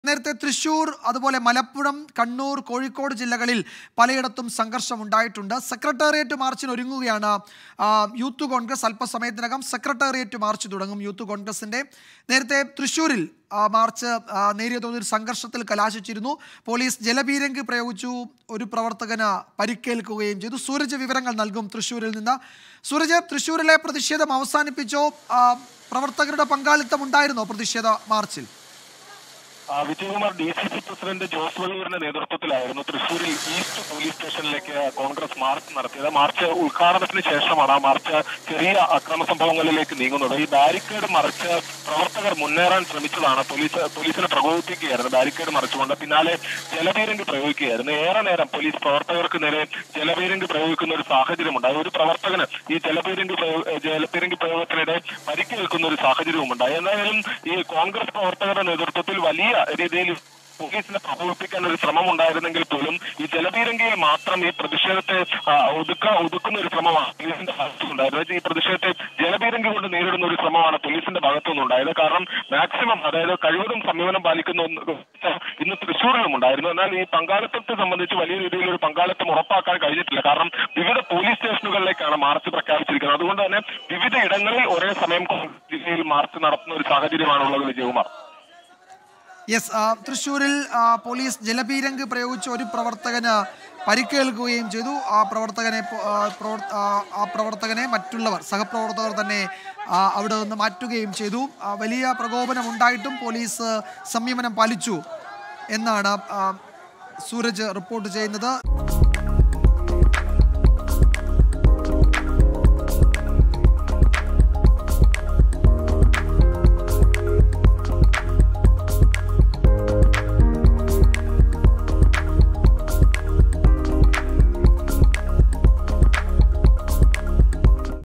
നേരത്തെ തൃശൂർ അതുപോലെ മലപ്പുറം കണ്ണൂർ കോഴിക്കോട് ജില്ലകളിൽ പലയിടത്തും സംഘർഷം ഉണ്ടായിട്ടുണ്ട് സെക്രട്ടേറിയറ്റ് മാർച്ചിന് ഒരുങ്ങുകയാണ് ആ, യൂത്ത് കോൺഗ്രസ് അല്പസമയത്തിനകം സെക്രട്ടേറിയറ്റ് മാർച്ച് തുടങ്ങും യൂത്ത് കോൺഗ്രസിന്റെ നേരത്തെ തൃശൂരിൽ ആ, മാർച്ച് ആ, നേരിയ തോതിൽ സംഘർഷത്തിൽ കലാശിച്ചിരുന്നു പോലീസ് ജലപീരങ്കി പ്രയോഗിച്ചു ഒരു പ്രവർത്തകന് പരിക്കേൽക്കുകയും ചെയ്തു സൂരജ് വിവരങ്ങൾ നൽകും തൃശൂരിൽ നിന്ന് സൂരജ് തൃശൂരിലെ പ്രതിഷേധം അവസാനിപ്പിച്ചോ ആ, പ്രവർത്തകരുടെ പങ്കാളിത്തം ഉണ്ടായിരുന്നോ പ്രതിഷേധ മാർച്ചിൽ ആ, Vijayakumar D C C president Jose വള്ളൂരിന്റെ നേതൃത്വത്തിലായിരുന്നു തൃശൂരിൽ ഈസ്റ്റ് പോലീസ് സ്റ്റേഷനിലേക്ക് കോൺഗ്രസ് മാർച്ച് നടത്തിയത് മാർച്ച് ഉദ്ഘാടനത്തിന് ശേഷമാണ് ആ മാർച്ച് ചെറിയ അക്രമ സംഭവങ്ങളിലേക്ക് നീങ്ങുന്നത് ഈ ബാരിക്കേഡ് മറിച്ച് പ്രവർത്തകർ മുന്നേറാൻ ശ്രമിച്ചതാണ് പോലീസ് പോലീസിനെ പ്രകോപിപ്പിക്കുകയായിരുന്നു ബാരിക്കേഡ് മറിച്ചുകൊണ്ട് പിന്നാലെ ജലപീരങ്കി പ്രയോഗിക്കുകയായിരുന്നു ഏറെ നേരം പോലീസ് പ്രവർത്തകർക്ക് നേരെ ജലപീരങ്കി പ്രയോഗിക്കുന്ന ഒരു സാഹചര്യമുണ്ടായി ഒരു പ്രവർത്തകന് ഈ ജലപീരങ്കി പ്രയോ- ജലപീരങ്കി പ്രയോഗത്തിനിടെ പരിക്കേൽക്കുന്ന ഒരു സാഹചര്യവുമുണ്ടായി എന്തായാലും ഈ കോൺഗ്രസ് പ്രവർത്തകരുടെ നേതൃത്വത്തിൽ വലിയ രീതിയിൽ പോലീസിനെ പ്രകോപിപ്പിക്കാൻ ഒരു ശ്രമം ഉണ്ടായിരുന്നെങ്കിൽ പോലും ഈ ജലപീരങ്കിയിൽ മാത്രം ഈ പ്രതിഷേധത്തെ ആ, ഒതുക്ക ഒതുക്കുന്ന ഒരു ശ്രമമാണ് പോലീസിന്റെ ഭാഗത്തുനിന്നുണ്ടായിരുന്നത് ഈ പ്രതിഷേധത്തെ ജലപീരങ്കി കൊണ്ട് നേരിടുന്ന ഒരു ശ്രമമാണ് പോലീസിന്റെ ഭാഗത്തുനിന്നുണ്ടായത് കാരണം മാക്സിമം അതായത് കഴിവതും സമീപനം പാലിക്കുന്ന ഒന്ന് ഇന്ന് തൃശ്ശൂരിലും ഉണ്ടായിരുന്നു എന്നാൽ ഈ പങ്കാളിത്തത്തെ സംബന്ധിച്ച് വലിയ രീതിയിൽ ഒരു പങ്കാളിത്തം ഉറപ്പാക്കാൻ കഴിഞ്ഞിട്ടില്ല കാരണം വിവിധ പോലീസ് സ്റ്റേഷനുകളിലേക്കാണ് മാർച്ച് പ്രഖ്യാപിച്ചിരിക്കുന്നത് അതുകൊണ്ട് തന്നെ വിവിധ ഇടങ്ങളിൽ ഒരേ സമയം ജില്ലയിൽ മാർച്ച് നടത്തുന്ന ഒരു സാഹചര്യമാണുള്ളത് വിജയകുമാർ യെസ് ആ, തൃശ്ശൂരിൽ ആ, പോലീസ് ജലപീരങ്ക് പ്രയോഗിച്ച് ഒരു പ്രവർത്തകന് പരിക്കേൽക്കുകയും ചെയ്തു ആ പ്രവർത്തകനെ പോ- ആ, പ്രവർ- ആ, ആ പ്രവർത്തകനെ മറ്റുള്ളവർ സഹപ്രവർത്തകർ തന്നെ ആ, അവിടെ നിന്ന് മാറ്റുകയും ചെയ്തു ആ, വലിയ പ്രകോപനം ഉണ്ടായിട്ടും പോലീസ് സംയമനം പാലിച്ചു എന്നാണ് ആ, സൂരജ് റിപ്പോർട്ട് ചെയ്യുന്നത്